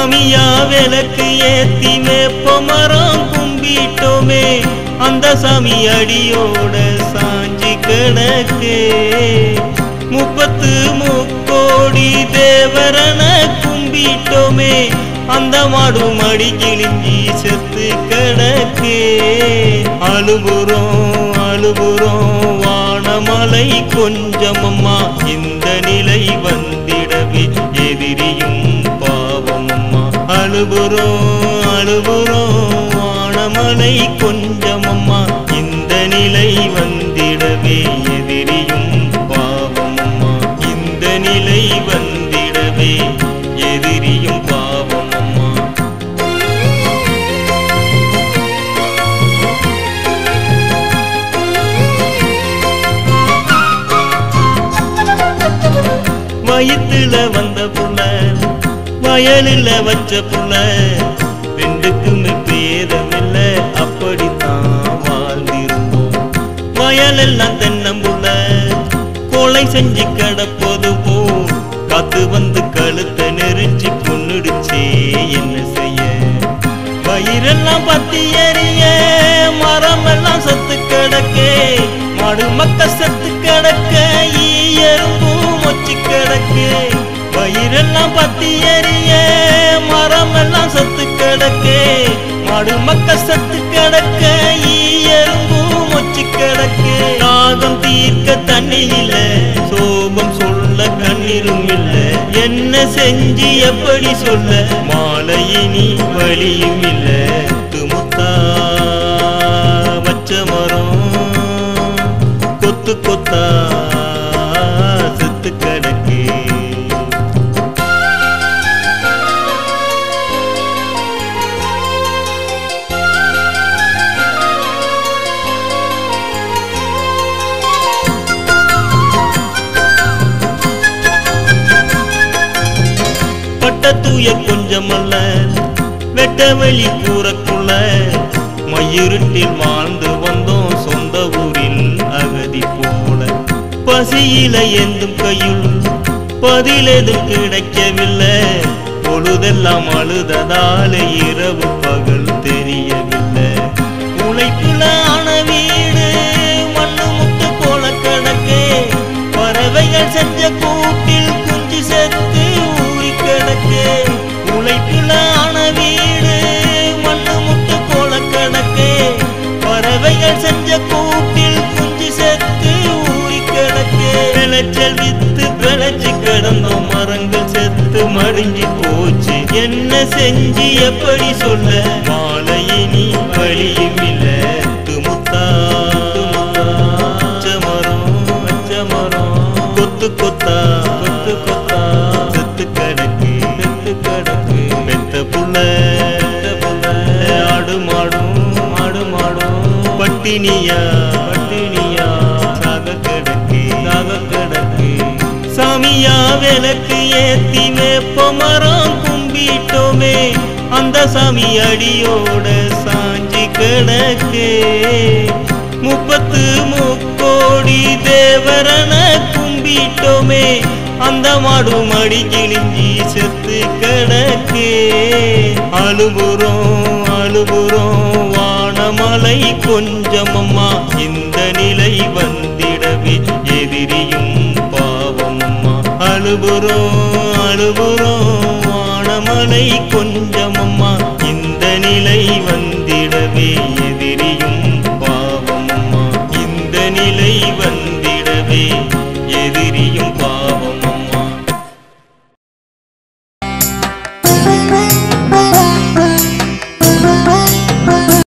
சாமியா விளக்கு ஏத்தி வேப்பமரம் கும்பிட்டோமே அந்த சாமி அடியோட சாஞ்சி கிடக்கு முப்பத்து முக்கோடி தேவரன கும்பிட்டோமே அந்த மாடும் அடி கிழிஞ்சி செத்து கிடக்கு அழுபுறோம் அழுபுறோம் வானமலை கொஞ்சமம்மா இந்த நிலை வந்திடவே எதிரியும் பாவமம்மா அழுபுறோம் அழுபுறோம் வானமலை கொஞ்சமம்மா இந்த நிலை வந்திடவே எதிரியும் பாவமம்மா இந்த நிலை வந்திடவே எதிரியும் பாவமம்மா வயிற்றுல வந்த புள்ள வயலில் வச்ச புள்ள ரெண்டுக்குமே பேதமில்ல அப்படித்தான் வாழ்ந்திருந்தோம் வயலெல்லாம் தென்னம்புள்ள கொலை செஞ்சு கிடப்பது போ காத்து வந்து கழுத்தை நெரிச்சு கொன்னுடுச்சே என்ன செய்ய வயிறெல்லாம் பத்தி எரிய மரம் எல்லாம் சத்து கிடக்கே மாடு மக்க சத்து கிடக்க ஈ எறும்பும் மொச்சு கிடக்கு வயிறெல்லாம் பத்தி எரிய மரம் எல்லாம் சத்து கிடக்கே மாடு மக்க சத்து கிடக்க ஈ எறும்பும் மொச்சு கிடக்கு தாகம் தீர்க்க தண்ணி இல்ல சோபம் சொல்ல கண்ணீரும் இல்ல என்ன செஞ்சு எப்படி சொல்ல மாலையினி வழியும் இல்ல துமுத்தா வச்ச மரம் கொத்து கொத்தா செத்து கிடக்கு பட்ட தூய கொஞ்சமல்ல வெட்ட வெளி கூறக்குள்ள மயிருட்டில் வாழ்ந்து வந்தோம் சொந்த ஊரில் அகதி போல பசியில எந்தும் கையுள் பதிலெதும் கிடைக்கவில்லை பொழுதெல்லாம் அழுததால இரவு பகல் தெரியவில்லை உழைப்புல ஆன வீடு மண்ணு முட்டு போல கிடக்கு பறவைகள் செஞ்ச கூட்டில் குஞ்சு செத்து ஊறி கிடக்கு உழைப்புல ஆன வீடு மண்ணு முட்டு போல கிடக்கு பறவைகள் செஞ்ச கூட்டில் குஞ்சு செத்து ஊறி கிடக்கு விளைச்சல் வித்து விளைச்சு கிடந்தோம் மரங்கள் செத்து மடிஞ்சு போச்சு என்ன செஞ்சு எப்படி சொல்ல மாலையினி வழியும் இல்ல துமுத்தா பச்சை மரம் பச்சை மரம் கொத்து கொத்தா கொத்து கொத்தா செத்து கிடக்கு செத்து கிடக்கு மெத்த புள்ள மெத்த புள்ள ஆடு மாடும் ஆடு மாடும் பட்டினியா பட்டினியா சாக கிடக்கு சாக கிடக்கு சாமியா விளக்கு ஏத்தி வேப்பமரம் கும்பிட்டோமே அந்த சாமி அடியோட சாஞ்சி கிடக்கு முப்பத்து முக்கோடி தேவரன கும்பிட்டோமே அந்த மாடும் அடி கிழிஞ்சி செத்து கிடக்கு அழுபுறோம் அழுபுறோம் வானமலை கொஞ்சமம்மா இந்த நிலை வந்திடவே எதிரியும் பாவமம்மா அழுபுறோம் அழுபுறோம் வானமலை கொஞ்சமம்மா இந்த நிலை வந்திடவே எதிரியும் பாவமம்மா இந்த நிலை